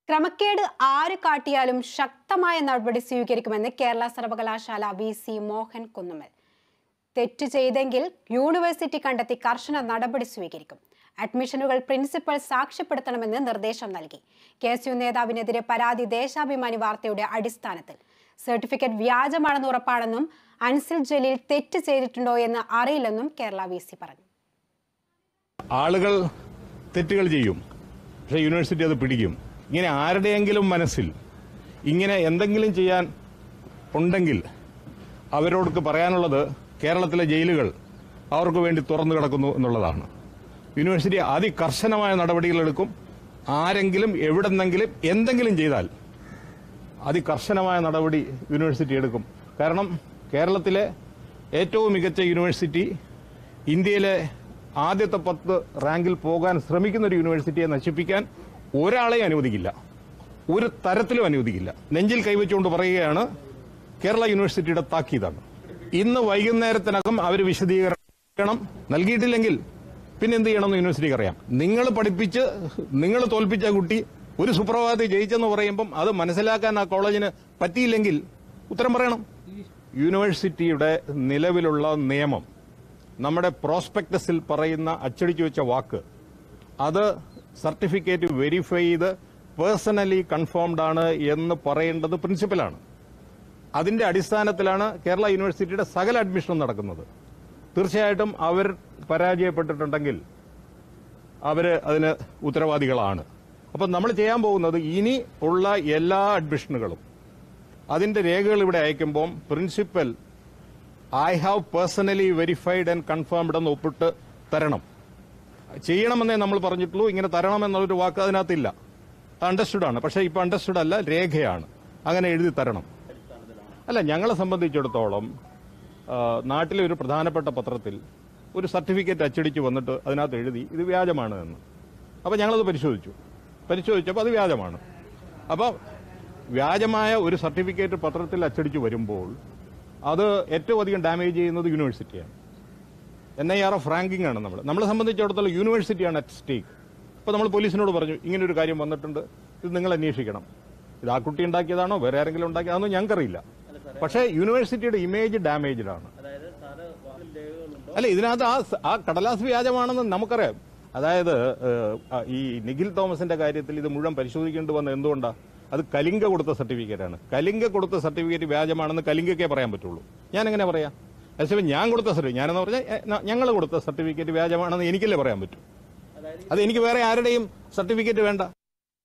ക്രമക്കേട് ആര് കാട്ടിയാലും ശക്തമായ നടപടി സ്വീകരിക്കുമെന്ന് കേരള സർവകലാശാല വി സി മോഹൻ കുന്നുമൽ തെറ്റ് ചെയ്തെങ്കിൽ യൂണിവേഴ്സിറ്റി കണ്ടെത്തി കർശന നടപടി സ്വീകരിക്കും അഡ്മിഷനുകൾ പ്രിൻസിപ്പൽ സാക്ഷ്യപ്പെടുത്തണമെന്ന് നിർദ്ദേശം നൽകി കെ എസ് യു നേതാവിനെതിരെ പരാതി ദേശാഭിമാനി വാർത്തയുടെ അടിസ്ഥാനത്തിൽ സർട്ടിഫിക്കറ്റ് വ്യാജമാണെന്ന് ഉറപ്പാണെന്നും അൻസിൽ ജലീൽ തെറ്റ് ചെയ്തിട്ടുണ്ടോ എന്ന് അറിയില്ലെന്നും കേരള വി സി പറഞ്ഞു ആളുകൾ തെറ്റുകൾ ചെയ്യും പക്ഷെ യൂണിവേഴ്സിറ്റി അത് പിടിക്കും ഇങ്ങനെ ആരുടെയെങ്കിലും മനസ്സിൽ ഇങ്ങനെ എന്തെങ്കിലും ചെയ്യാൻ ഉണ്ടെങ്കിൽ അവരോട് പറയാനുള്ളത് കേരളത്തിലെ ജയിലുകൾ അവർക്ക് വേണ്ടി തുറന്നു കിടക്കുന്നു എന്നുള്ളതാണ് യൂണിവേഴ്സിറ്റി അതികർശനമായ നടപടികളെടുക്കും ആരെങ്കിലും എവിടെന്നെങ്കിലും എന്തെങ്കിലും ചെയ്താൽ അതികർശനമായ നടപടി യൂണിവേഴ്സിറ്റി എടുക്കും കാരണം കേരളത്തിലെ ഏറ്റവും മികച്ച യൂണിവേഴ്സിറ്റി ഇന്ത്യയിലെ ആദ്യത്തെ പത്ത് റാങ്കിൽ പോകാൻ ശ്രമിക്കുന്ന ഒരു യൂണിവേഴ്സിറ്റിയെ നശിപ്പിക്കാൻ ഒരാളെ അനുവദിക്കില്ല ഒരു തരത്തിലും അനുവദിക്കില്ല നെഞ്ചിൽ കൈവച്ചുകൊണ്ട് പറയുകയാണ് കേരള യൂണിവേഴ്സിറ്റിയുടെ താക്കീതാണ് ഇന്ന് വൈകുന്നേരത്തിനകം അവർ വിശദീകരണം നൽകിയിട്ടില്ലെങ്കിൽ പിന്നെ എന്ത് ചെയ്യണമെന്ന് യൂണിവേഴ്സിറ്റിക്ക് അറിയാം നിങ്ങൾ പഠിപ്പിച്ച് നിങ്ങൾ തോൽപ്പിച്ച കുട്ടി ഒരു സുപ്രഭാതത്തിൽ ജയിച്ചെന്ന് പറയുമ്പം അത് മനസ്സിലാക്കാൻ ആ കോളേജിന് പറ്റിയില്ലെങ്കിൽ ഉത്തരം പറയണം യൂണിവേഴ്സിറ്റിയുടെ നിലവിലുള്ള നിയമം നമ്മുടെ പ്രോസ്പെക്ടസിൽ പറയുന്ന അച്ചടിച്ചു വെച്ച വാക്ക് അത് സർട്ടിഫിക്കറ്റ് വെരിഫൈ ചെയ്ത് പേഴ്സണലി കൺഫേംഡ് ആണ് എന്ന് പറയേണ്ടത് പ്രിൻസിപ്പലാണ് അതിന്റെ അടിസ്ഥാനത്തിലാണ് കേരള യൂണിവേഴ്സിറ്റിയുടെ സകല അഡ്മിഷനും നടക്കുന്നത് തീർച്ചയായിട്ടും അവർ പരാജയപ്പെട്ടിട്ടുണ്ടെങ്കിൽ അവർ അതിന് ഉത്തരവാദികളാണ് അപ്പം നമ്മൾ ചെയ്യാൻ പോകുന്നത് ഇനി ഉള്ള എല്ലാ അഡ്മിഷനുകളും അതിന്റെ രേഖകൾ ഇവിടെ അയക്കുമ്പോൾ principal I have personally verified and confirmed എന്ന് ഒപ്പിട്ട് തരണം ചെയ്യണമെന്നേ നമ്മൾ പറഞ്ഞിട്ടുള്ളൂ ഇങ്ങനെ തരണം എന്നുള്ളൊരു വാക്ക് അതിനകത്തില്ല അണ്ടർസ്റ്റുഡ് ആണ് പക്ഷേ ഇപ്പൊ അണ്ടർസ്റ്റുഡ് അല്ല രേഖയാണ് അങ്ങനെ എഴുതി തരണം അല്ല ഞങ്ങളെ സംബന്ധിച്ചിടത്തോളം ആ, നാട്ടിലെ ഒരു പ്രധാനപ്പെട്ട പത്രത്തിൽ ഒരു സർട്ടിഫിക്കറ്റ് അച്ചടിച്ച് വന്നിട്ട് അതിനകത്ത് എഴുതി ഇത് വ്യാജമാണ് എന്ന് അപ്പോൾ ഞങ്ങളത് പരിശോധിച്ചു പരിശോധിച്ചപ്പോൾ അത് വ്യാജമാണ് അപ്പോൾ വ്യാജമായ ഒരു സർട്ടിഫിക്കറ്റ് പത്രത്തിൽ അച്ചടിച്ച് വരുമ്പോൾ അത് ഏറ്റവും അധികം ഡാമേജ് ചെയ്യുന്നത് യൂണിവേഴ്സിറ്റിയാണ് N I R F ranking ആണ് നമ്മൾ നമ്മളെ സംബന്ധിച്ചിടത്തോളം യൂണിവേഴ്സിറ്റിയാണ് അറ്റ് സ്റ്റേക്ക് അപ്പോൾ നമ്മൾ പോലീസിനോട് പറഞ്ഞു ഇങ്ങനെ ഒരു കാര്യം വന്നിട്ടുണ്ട് ഇത് നിങ്ങൾ അന്വേഷിക്കണം ഇത് ആ കുട്ടി ഉണ്ടാക്കിയതാണോ വേറെ ആരെങ്കിലും ഉണ്ടാക്കിയതാണോ ഞങ്ങൾക്കറിയില്ല പക്ഷേ യൂണിവേഴ്സിറ്റിയുടെ ഇമേജ് ഡാമേജ്ഡ് ആണ് അല്ല ഇതിനകത്ത് ആ സ- ആ കടലാസ് വ്യാജമാണെന്ന് നമുക്കറിയാം അതായത് ഏഹ്, ആ, ഈ നിഖിൽ തോമസിന്റെ കാര്യത്തിൽ ഇത് മുഴുവൻ പരിശോധിക്കേണ്ടി വന്ന എന്തുകൊണ്ടാ അത് കലിംഗ കൊടുത്ത സർട്ടിഫിക്കറ്റ് ആണ് കലിംഗ കൊടുത്ത സർട്ടിഫിക്കറ്റ് വ്യാജമാണെന്ന് കലിംഗക്കേ പറയാൻ പറ്റുള്ളൂ ഞാൻ എങ്ങനെ പറയാം അതേസമയം ഞാൻ കൊടുത്ത സർട്ടിഫിക്കറ്റ് ഞാനെന്ന് പറഞ്ഞാൽ ഞങ്ങൾ കൊടുത്ത സർട്ടിഫിക്കറ്റ് വ്യാജമാണെന്ന് എനിക്കല്ലേ പറയാൻ പറ്റൂ അത് എനിക്ക് വേറെ ആരുടെയും സർട്ടിഫിക്കറ്റ് വേണ്ട